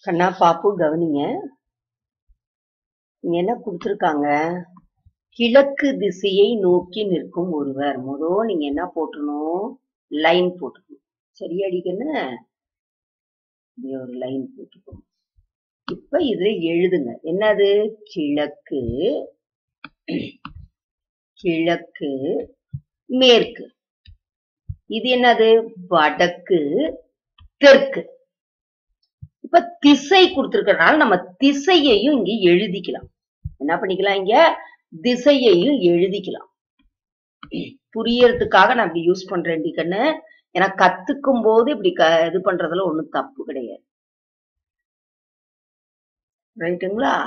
கண்ணா பாப்பு கவனிங்க இங்க என்ன கொடுத்துருக்காங்க கிழக்கு திசையை நோக்கி நிற்கும் ஒருவர் முதோ நீங்க என்ன போட்டணும் லைன் போட்டுக்கணும் சரியாடிக்கன்னு இங்க ஒரு லைன் போட்டுக்கணும் இப்ப இது எழுதுங்க என்னது கிழக்கு கிழக்கு மேற்கு இது என்னது வடக்கு தெற்கு இப்ப திசை கொடுத்திருக்கறனால நம்ம திசையையும் இங்க எழுதிக்கலாம் என்ன பண்ணிக்கலாம் இங்க திசையையும் எழுதிக்கலாம் புரியறதுக்காக நான் இப்படி யூஸ் பண்றேன் கண்ணு ஏன்னா கத்துக்கும் போது இப்படி க இது பண்றதுல ஒண்ணும் தப்பு கிடையாது ரைட்டுங்களா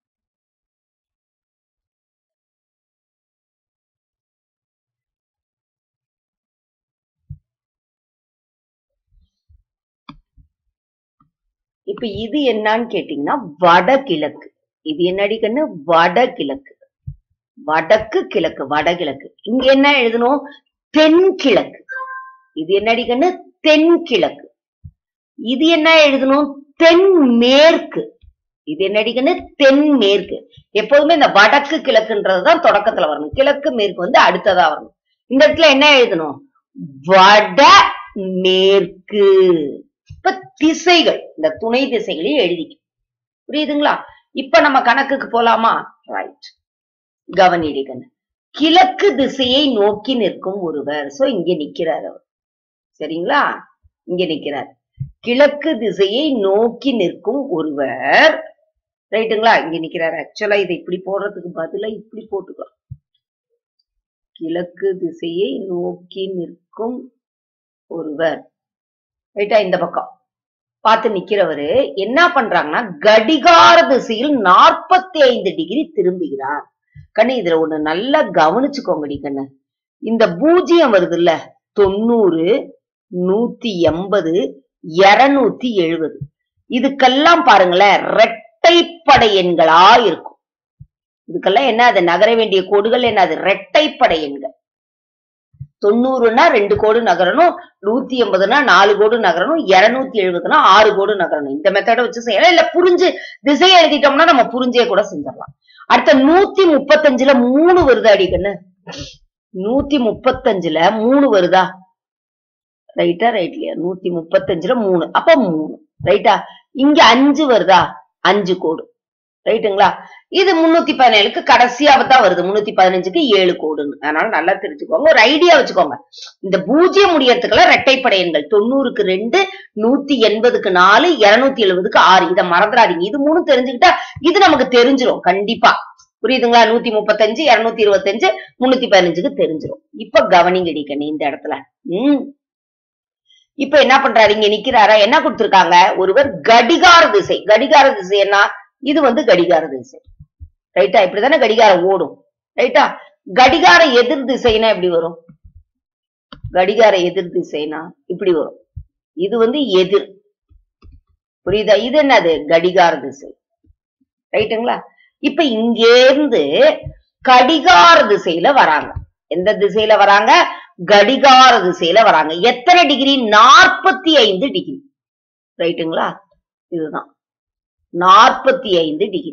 இப்ப இது என்னன்னு கேட்டீங்கன்னா வடகிழக்கு இது என்னடி கண்ணு வடகிழக்கு வடக்கு கிழக்கு வடகிழக்கு இங்க என்ன எழுதணும் தென்கிழக்கு இது என்னடி கண்ணு தென்கிழக்கு இது என்ன எழுதணும் தென்மேற்கு இது என்னடி கண்ணு தென்மேற்கு எப்போதுமே இந்த வடக்கு கிழக்குன்றதுதான் தொடக்கத்துல வரணும் கிழக்கு மேற்கு வந்து அடுத்ததா வரணும் இந்த இடத்துல என்ன எழுதணும் வட மேற்கு இப்ப திசைகள் இந்த துணை திசைகளையும் எழுதிக்க புரியுதுங்களா இப்ப நம்ம கணக்குக்கு போலாமா ரைட் கவனிடிகன் கிழக்கு திசையை நோக்கி நிற்கும் ஒருவர் சோ இங்க நிக்கிறார் அவர் சரிங்களா இங்க நிக்கிறார் கிழக்கு திசையை நோக்கி நிற்கும் ஒருவர் ரைட்டுங்களா இங்க நிக்கிறார் ஆக்சுவலா இதை இப்படி போடுறதுக்கு பதிலா இப்படி போட்டுக்கலாம் கிழக்கு திசையை நோக்கி நிற்கும் ஒருவர் ரைட்டா இந்த பக்கம் பார்த்து நிக்கிறவரு என்ன பண்றாங்கன்னா கடிகார திசையில் நாற்பத்தி ஐந்து டிகிரி திரும்புகிறார் கண்ணு இதுல ஒண்ணு நல்லா கவனிச்சுக்கோங்கடி கண்ணு இந்த பூஜ்ஜியம் வருது இல்ல தொண்ணூறு நூத்தி எண்பது இருநூத்தி எழுபது இதுக்கெல்லாம் பாருங்களேன் ரெட்டைப்படை எண்களா இருக்கும் இதுக்கெல்லாம் என்ன அது நகர வேண்டிய கோடுகள் என்ன அது ரெட்டைப்படை எண்கள் தொண்ணூறுனா ரெண்டு கோடு நகரணும் நூத்தி எண்பதுனா நாலு கோடு நகரணும் இருநூத்தி எழுபதுனா ஆறு கோடு நகரணும் இந்த மெத்தட வச்சு செய்யலாம் இல்ல புரிஞ்சு திசையை எழுதிட்டோம்னா நம்ம புரிஞ்சே கூட செஞ்சிடலாம் அடுத்த நூத்தி முப்பத்தஞ்சுல மூணு வருதா அடிக்கண்ணு நூத்தி முப்பத்தஞ்சுல மூணு வருதா ரைட்டா ரைட்லயா நூத்தி முப்பத்தஞ்சுல மூணு அப்ப மூணு ரைட்டா இங்க அஞ்சு வருதா அஞ்சு கோடு ரைட்டுங்களா இது முன்னூத்தி பதினேழுக்கு கடைசியாவ தான் வருது முன்னூத்தி பதினஞ்சுக்கு ஏழு கோடுன்னு அதனால நல்லா தெரிஞ்சுக்கோங்க ஒரு ஐடியா வச்சுக்கோங்க இந்த பூஜ்ஜியம் முடியறதுக்கெல்லாம் ரெட்டைப்படை எண்கள் தொண்ணூறுக்கு ரெண்டு நூத்தி எண்பதுக்கு நாலு இருநூத்தி எழுபதுக்கு ஆறு இதை மறந்துடாதீங்க இது மூணு தெரிஞ்சுக்கிட்டா இது நமக்கு தெரிஞ்சிரும் கண்டிப்பா புரியுதுங்களா நூத்தி முப்பத்தஞ்சு இருநூத்தி இருபத்தஞ்சு முன்னூத்தி பதினஞ்சுக்கு தெரிஞ்சிரும் இப்ப கவனிங்க நீ இந்த இடத்துல உம் இப்ப என்ன பண்றாரு இங்க நிக்கிறாரா என்ன கொடுத்திருக்காங்க ஒருவர் கடிகார திசை கடிகார திசை என்ன இது வந்து கடிகார திசை ரைட்டா இப்படிதானே கடிகாரம் ஓடும் ரைட்டா கடிகார எதிர் திசைனா எப்படி வரும் கடிகார எதிர் திசைனா இப்படி வரும் இது வந்து எதிர் புரியுதா இது என்னது கடிகார திசை ரைட்டுங்களா இப்ப இங்கேருந்து கடிகார திசையில வராங்க எந்த திசையில வராங்க கடிகார திசையில வராங்க எத்தனை டிகிரி நாற்பத்தி ஐந்து டிகிரி ரைட்டுங்களா இதுதான் நாற்பத்தி ஐந்து டிகிரி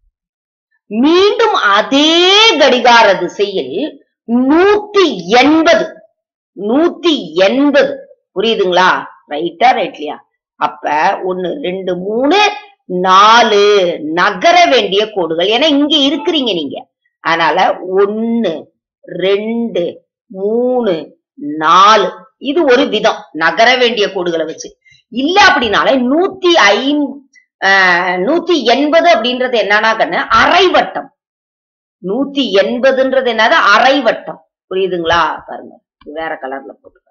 மீண்டும் அதே கடிகார திசையில் நூத்தி எண்பது நூத்தி எண்பது புரியுதுங்களா ரைட்டா ரைட்லியா அப்ப ஒண்ணு ரெண்டு மூணு நாலு நகர வேண்டிய கோடுகள் ஏன்னா இங்க இருக்கிறீங்க நீங்க அதனால ஒன்னு ரெண்டு மூணு நாலு இது ஒரு விதம் நகர வேண்டிய கோடுகளை வச்சு இல்ல அப்படின்னாலே நூத்தி ஐம் நூத்தி எண்பது அப்படின்றது என்னன்னா கண்ணு அரைவட்டம் நூத்தி எண்பதுன்றது என்னது அரைவட்டம் புரியுதுங்களா பாருங்க வேற கலர்ல போட்டுக்க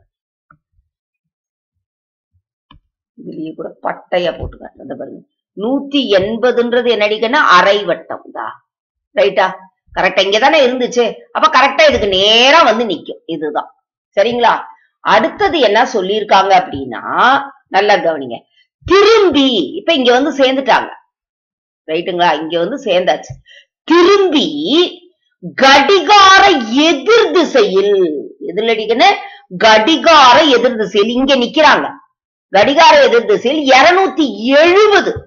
இதுலயே கூட பட்டையா போட்டுக்க அந்த பாருங்க நூத்தி எண்பதுன்றது என்னடிக்கன்னா அரைவட்டம் தான் ரைட்டா கரெக்டா இங்கதானே இருந்துச்சு அப்ப கரெக்டா இதுக்கு நேரா வந்து நிக்கும் இதுதான் சரிங்களா அடுத்தது என்ன சொல்லியிருக்காங்க அப்படின்னா நல்லா கவனிங்க திரும்பி இப்ப இங்க வந்து சேர்ந்துட்டாங்க ரைட்டுங்களா இங்க வந்து சேர்ந்தாச்சு திரும்பி கடிகார எதிர் திசையில் எதில் அடிக்கன்னு கடிகார எதிர் திசையில் இங்க நிக்கிறாங்க கடிகார எதிர் திசையில் இருநூத்தி எழுபது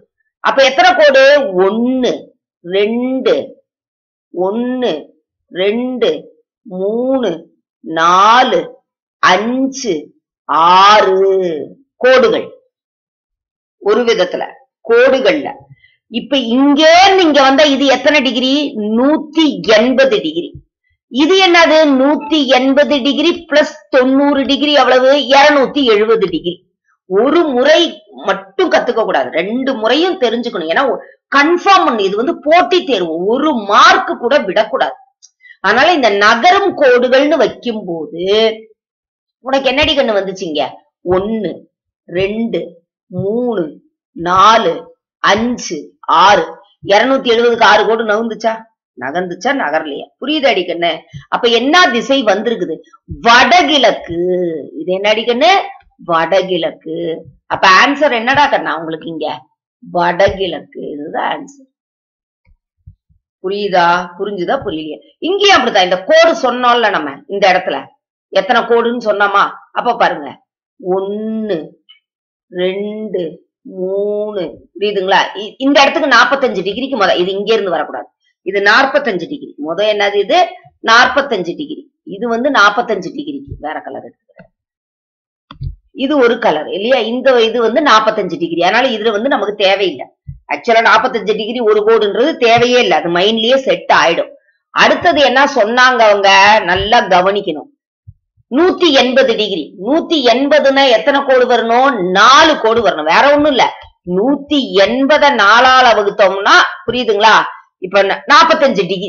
அப்ப எத்தனை கோடு ஒன்னு ரெண்டு ஒன்னு ரெண்டு மூணு நாலு அஞ்சு ஆறு கோடுகள் ஒரு விதத்துல கோடுகள்ல இப்ப இங்கே நீங்க வந்தா இது எத்தனை டிகிரி நூத்தி எண்பது டிகிரி இது என்னது நூத்தி எண்பது டிகிரி பிளஸ் தொண்ணூறு டிகிரி அவ்வளவு இருநூத்தி எழுபது டிகிரி ஒரு முறை மட்டும் கத்துக்க கூடாது ரெண்டு முறையும் தெரிஞ்சுக்கணும் ஏன்னா கன்ஃபார்ம் பண்ணு இது வந்து போட்டி தேர்வு ஒரு மார்க் கூட விடக்கூடாது அதனால இந்த நகரும் கோடுகள்னு வைக்கும் போது உனக்கு என்னடி கண்ணு வந்துச்சுங்க ஒன்னு ரெண்டு மூணு நாலு அஞ்சு ஆறு இருநூத்தி எழுபதுக்கு ஆறு கோடு நகர்ந்துச்சா நகர்ந்துச்சா நகரலையா புரியுது அடிக்கண்ணு அப்ப என்ன திசை வந்திருக்குது வடகிழக்கு இது என்ன அடிக்கண்ணு வடகிழக்கு அப்ப ஆன்சர் என்னடா கண்ணா உங்களுக்கு இங்க வடகிழக்கு இதுதான் ஆன்சர் புரியுதா புரிஞ்சுதா புரியலையா இங்கேயும் அப்படித்தான் இந்த கோடு சொன்னோம்ல நம்ம இந்த இடத்துல எத்தனை கோடுன்னு சொன்னோமா அப்ப பாருங்க ஒன்னு ரெண்டு மூணு புரியுதுங்களா இ- இந்த இடத்துக்கு நாற்பத்தஞ்சு டிகிரிக்கு முத இது இங்க இருந்து வரக்கூடாது இது நாற்பத்தஞ்சு டிகிரி முத என்னது இது நாற்பத்தஞ்சு டிகிரி இது வந்து நாற்பத்தஞ்சு டிகிரிக்கு வேற கலர் எடுத்துக்கிறேன் இது ஒரு கலர் இல்லையா இந்த இது வந்து நாற்பத்தஞ்சு டிகிரி அதனால இதுல வந்து நமக்கு தேவையில்லை ஆக்சுவலா நாற்பத்தஞ்சு டிகிரி ஒரு கோடுன்றது தேவையே இல்லை அது மைண்ட்லயே செட் ஆயிடும் அடுத்தது என்ன சொன்னாங்க அவங்க நல்லா கவனிக்கணும் நூத்தி எண்பது டிகிரி நூத்தி எண்பதுன்னா எத்தனை கோடு வரணும் நாலு கோடு வரணும் வேற ஒண்ணும் இல்ல நூத்தி எண்பத நாலால வகுத்தோம்னா புரியுதுங்களா இப்ப ந- நாப்பத்தஞ்சு டிகிரி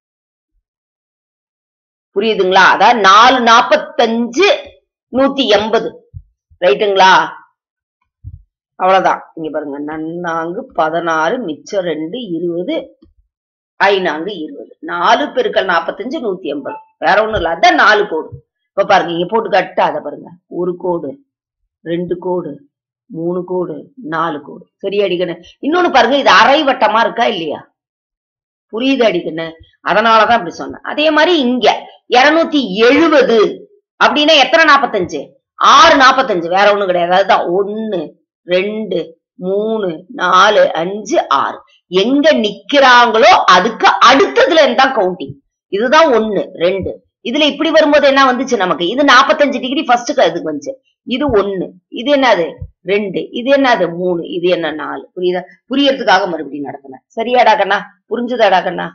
புரியுதுங்களா அதாவது நாலு நாப்பத்தஞ்சு நூத்தி எண்பது ரைட்டுங்களா அவ்வளவுதான் இங்க பாருங்க நன்னாங்கு பதினாறு மிச்சம் ரெண்டு இருபது ஐநான்கு இருபது நாலு பெருக்கல் நாப்பத்தஞ்சு நூத்தி எண்பது வேற ஒண்ணும் இல்ல அதான் நாலு கோடு இப்ப பாருங்க இங்க போட்டு கட்டாத பாருங்க ஒரு கோடு ரெண்டு கோடு மூணு கோடு நாலு கோடு சரியா அடிக்கணும் இன்னொன்னு பாருங்க இது அரை வட்டமா இருக்கா இல்லையா புரியுது அடிக்கணும் அதனாலதான் அப்படி சொன்னேன் அதே மாதிரி இங்க இருநூத்தி எழுபது அப்படின்னா எத்தனை நாப்பத்தஞ்சு ஆறு நாப்பத்தஞ்சு வேற ஒண்ணும் கிடையாது அதுதான் ஒண்ணு ரெண்டு மூணு நாலு அஞ்சு ஆறு எங்க நிக்கிறாங்களோ அதுக்கு அடுத்ததுல இருந்தா கவுண்டிங் இதுதான் ஒண்ணு ரெண்டு இதுல இப்படி வரும்போது என்ன வந்துச்சு நமக்கு இது 45 டிகிரி ஃபர்ஸ்ட் இதுக்கு வந்துச்சு இது ஒண்ணு இது என்னது ரெண்டு இது என்னது மூணு இது என்ன நாலு புரியுதா புரியறதுக்காக மறுபடியும் நடத்தினேன் சரியாடா கண்ணா புரிஞ்சுதாடா கண்ணா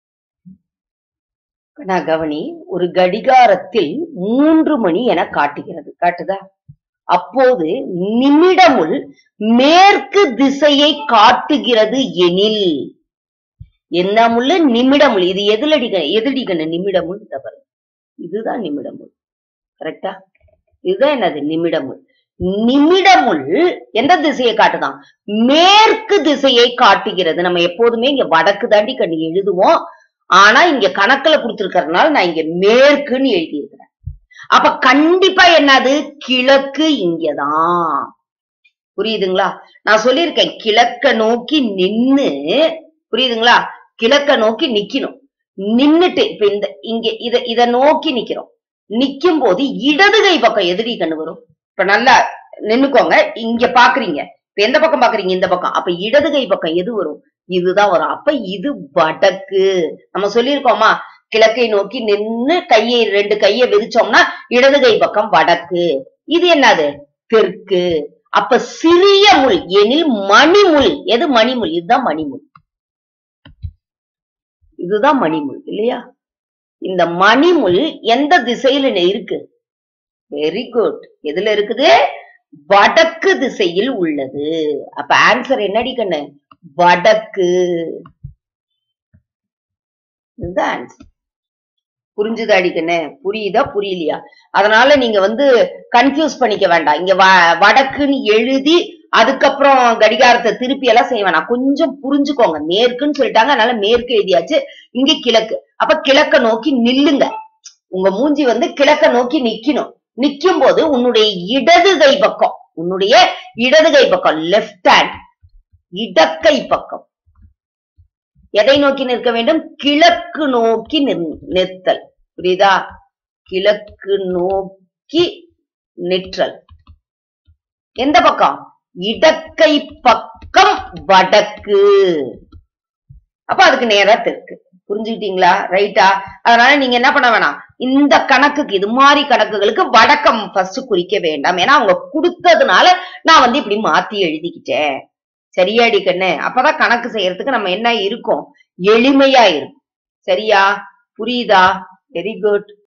கண்ணா கவனி ஒரு கடிகாரத்தில் மூன்று மணி என காட்டுகிறது காட்டுதா அப்போது நிமிடமுள் மேற்கு திசையை காட்டுகிறது எனில் என்ன முள்ள நிமிடமுள் இது எதிலடிக்க எதிரடிக்கணும் நிமிடமுள் தவறு இதுதான் நிமிடமுள் கரெக்டா இதுதான் என்னது நிமிடமுள் நிமிடமுள் எந்த திசையை காட்டுதான் மேற்கு திசையை காட்டுகிறது நம்ம எப்போதுமே இங்க வடக்கு தாண்டி கண்ணு எழுதுவோம் ஆனா இங்க கணக்குல கொடுத்திருக்கறதுனால நான் இங்க மேற்குன்னு எழுதியிருக்கிறேன் அப்ப கண்டிப்பா என்னது கிழக்கு இங்கதான் புரியுதுங்களா நான் சொல்லியிருக்கேன் கிழக்க நோக்கி நின்னு புரியுதுங்களா கிழக்க நோக்கி நிக்கணும் நின்னுட்டு இப்ப இந்த இங்க இத இத நோக்கி நிக்கிறோம் நிக்கும் போது இடது கை பக்கம் எதிரி கண்ணு வரும் இப்ப நல்லா நின்னுக்கோங்க இங்க பாக்குறீங்க இப்ப எந்த பக்கம் பாக்குறீங்க இந்த பக்கம் அப்ப இடது கை பக்கம் எது வரும் இதுதான் வரும் அப்ப இது வடக்கு நம்ம சொல்லியிருக்கோமா கிழக்கை நோக்கி நின்னு கையை ரெண்டு கையை விரிச்சோம்னா இடது கை பக்கம் வடக்கு இது என்னது தெற்கு அப்ப சிறிய முள் எனில் மணிமுள் எது மணிமுள் இதுதான் மணிமுள் இதுதான் மணிமுள் இல்லையா இந்த மணிமுள் எந்த திசையில இருக்கு வெரி குட் எதுல இருக்குது வடக்கு திசையில் உள்ளது அப்ப ஆன்சர் என்னடி கண்ணு வடக்கு இதுதான் ஆன்சர் புரிஞ்சுதா அடிக்கண்ணே புரியுதா புரியலையா அதனால நீங்க வந்து கன்ஃபியூஸ் பண்ணிக்க வேண்டாம் இங்க வ- வடக்குன்னு எழுதி அதுக்கப்புறம் கடிகாரத்தை திருப்பி எல்லாம் செய்ய வேணாம் கொஞ்சம் புரிஞ்சுக்கோங்க மேற்குன்னு சொல்லிட்டாங்க அதனால மேற்கு எழுதியாச்சு இங்க கிழக்கு அப்ப கிழக்க நோக்கி நில்லுங்க உங்க மூஞ்சி வந்து கிழக்க நோக்கி நிக்கணும் நிக்கும் போது உன்னுடைய இடது கை பக்கம் உன்னுடைய இடது கை பக்கம் லெஃப்ட் ஹேண்ட் இடக்கை பக்கம் எதை நோக்கி நிற்க வேண்டும் கிழக்கு நோக்கி நிற்- நிறுத்தல் புரியுதா கிழக்கு நோக்கி நிற்றல் எந்த பக்கம் இடக்கை பக்கம் வடக்கு அப்ப அதுக்கு நேரா தெற்கு புரிஞ்சுக்கிட்டீங்களா ரைட்டா அதனால நீங்க என்ன பண்ண வேணாம் இந்த கணக்குக்கு இது மாதிரி கணக்குகளுக்கு வடக்கம் ஃபர்ஸ்ட் குறிக்க வேண்டாம் ஏன்னா அவங்க கொடுத்ததுனால நான் வந்து இப்படி மாத்தி எழுதிக்கிட்டேன் சரியாடி கண்ணு அப்பதான் கணக்கு செய்யறதுக்கு நம்ம என்ன இருக்கும் எளிமையா இருக்கும் சரியா புரியுதா வெரி குட்